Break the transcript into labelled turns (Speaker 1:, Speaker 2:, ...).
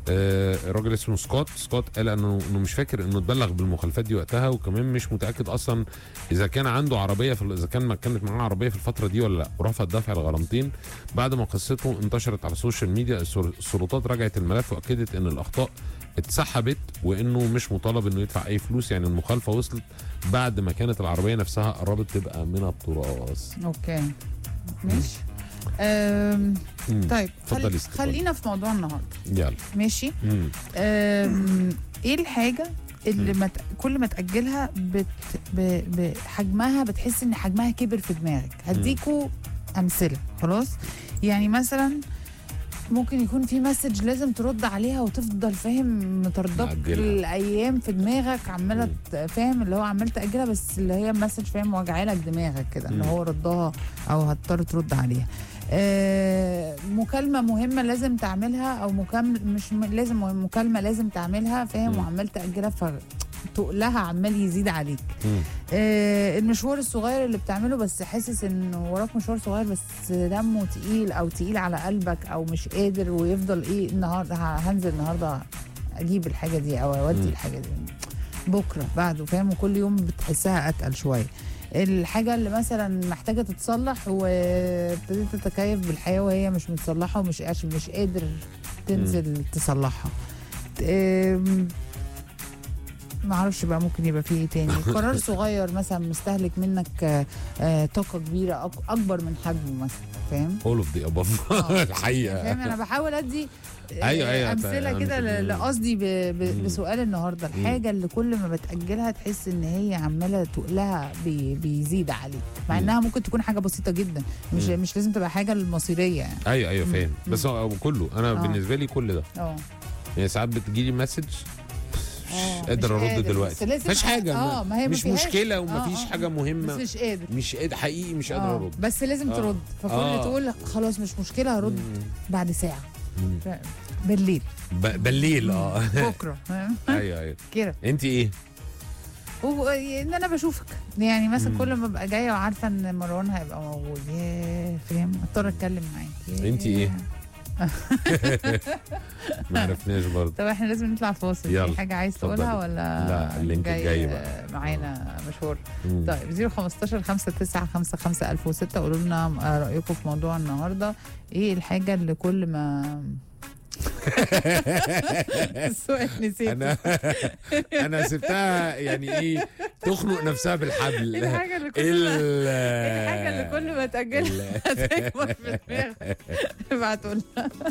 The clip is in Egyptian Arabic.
Speaker 1: آه، الراجل اسمه سكوت سكوت قال انه انه مش فاكر انه اتبلغ بالمخالفات دي وقتها وكمان مش متاكد اصلا اذا كان عنده عربيه في ال- اذا كان ما كانت معاه عربيه في الفتره دي ولا لا ورفض دفع الغرامتين بعد ما قصته انتشرت على السوشيال ميديا السر- السلطات راجعت الملف واكدت ان الاخطاء اتسحبت وانه مش مطالب انه يدفع اي فلوس يعني المخالفه وصلت بعد ما كانت العربيه نفسها قربت تبقى من التراث
Speaker 2: اوكي ماشي أم...
Speaker 1: مم.
Speaker 2: طيب
Speaker 1: اتفضلي
Speaker 2: خل...
Speaker 1: اتفضلي.
Speaker 2: خلينا في موضوع النهارده
Speaker 1: يلا
Speaker 2: ماشي
Speaker 1: مم.
Speaker 2: أم... ايه الحاجه اللي
Speaker 1: مم.
Speaker 2: مت... كل ما تاجلها بت... ب... بحجمها بتحس ان حجمها كبر في دماغك هديكوا امثله خلاص يعني مثلا ممكن يكون في مسج لازم ترد عليها وتفضل فاهم متردك
Speaker 1: مأجلها.
Speaker 2: الايام في دماغك عماله
Speaker 1: مم.
Speaker 2: ت- فاهم اللي هو عمال تاجلها بس اللي هي مسج فاهم واجعه لك دماغك كده اللي
Speaker 1: مم.
Speaker 2: هو ردها او هتضطر ترد عليها آه مكالمه مهمه لازم تعملها او مكالمه مش م- لازم مهم- مكالمه لازم تعملها فاهم
Speaker 1: مم.
Speaker 2: وعمال تاجلها ف تقلها عمال يزيد عليك
Speaker 1: مم.
Speaker 2: آه المشوار الصغير اللي بتعمله بس حاسس ان وراك مشوار صغير بس دمه تقيل او تقيل على قلبك او مش قادر ويفضل ايه النهارده ه- هنزل النهارده اجيب الحاجه دي او اودي
Speaker 1: مم.
Speaker 2: الحاجه دي بكره بعده فاهم وكل يوم بتحسها اتقل شويه الحاجة اللي مثلا محتاجة تتصلح وابتديت تتكيف بالحياة وهي مش متصلحة ومش عشان مش قادر تنزل تصلحها أم، معرفش بقى ممكن يبقى فيه ايه تاني قرار صغير مثلا مستهلك منك آه، آه، طاقة كبيرة أك- أكبر من حجمه مثلا فاهم
Speaker 1: all of the above
Speaker 2: آه.
Speaker 1: الحقيقه
Speaker 2: فاهم انا بحاول ادي آه،
Speaker 1: أيوة، أيوة،
Speaker 2: امثله
Speaker 1: فهمت.
Speaker 2: كده ل- لقصدي ب- ب-
Speaker 1: مم.
Speaker 2: بسؤال النهارده الحاجه اللي كل ما بتاجلها تحس ان هي عماله تقلها بي بيزيد عليك مع
Speaker 1: مم.
Speaker 2: انها ممكن تكون حاجه بسيطه جدا مش
Speaker 1: مم.
Speaker 2: مش لازم تبقى حاجه المصيريه يعني
Speaker 1: ايوه ايوه
Speaker 2: مم.
Speaker 1: فاهم
Speaker 2: مم.
Speaker 1: بس هو كله انا
Speaker 2: آه.
Speaker 1: بالنسبه لي كل ده
Speaker 2: اه
Speaker 1: يعني ساعات بتجيلي مسج
Speaker 2: آه،
Speaker 1: مش قادر
Speaker 2: مش
Speaker 1: ارد
Speaker 2: قادر،
Speaker 1: دلوقتي
Speaker 2: بس لازم
Speaker 1: مفيش حاجه
Speaker 2: اه ما هي
Speaker 1: مش
Speaker 2: ما فيهاش-
Speaker 1: مشكله
Speaker 2: آه،
Speaker 1: ومفيش
Speaker 2: آه،
Speaker 1: حاجه
Speaker 2: بس
Speaker 1: مهمه
Speaker 2: مش قادر
Speaker 1: مش قادر حقيقي مش قادر
Speaker 2: آه،
Speaker 1: ارد
Speaker 2: بس لازم
Speaker 1: آه.
Speaker 2: ترد فكل
Speaker 1: آه.
Speaker 2: تقول خلاص مش مشكله هرد
Speaker 1: مم.
Speaker 2: بعد ساعه
Speaker 1: مم.
Speaker 2: ف- بالليل
Speaker 1: ب- بالليل اه
Speaker 2: بكره فاهم؟
Speaker 1: ايوه ايوه
Speaker 2: كده
Speaker 1: انت ايه؟
Speaker 2: و- ان انا بشوفك يعني مثلا
Speaker 1: مم.
Speaker 2: كل ما ابقى جايه وعارفه ان مروان هيبقى موجود ياه فاهم اضطر اتكلم معاك ياه.
Speaker 1: انتي ايه؟ ما عرفناش برضه
Speaker 2: طب احنا لازم نطلع فاصل
Speaker 1: يلا.
Speaker 2: في حاجه عايز
Speaker 1: اتفضلي.
Speaker 2: تقولها ولا
Speaker 1: لا، اللينك الجاي بقى.
Speaker 2: معانا مشوار
Speaker 1: مم.
Speaker 2: طيب 015 59 55 1006 قولوا لنا آه، رايكم في موضوع النهارده ايه الحاجه اللي كل ما السؤال نسيته
Speaker 1: انا انا سبتها يعني ايه تخنق نفسها بالحبل
Speaker 2: ايه الحاجه اللي كل ما
Speaker 1: ال-
Speaker 2: ايه الحاجه اللي كل ما تاجلها
Speaker 1: ال-
Speaker 2: هتكبر في دماغك ابعتوا لنا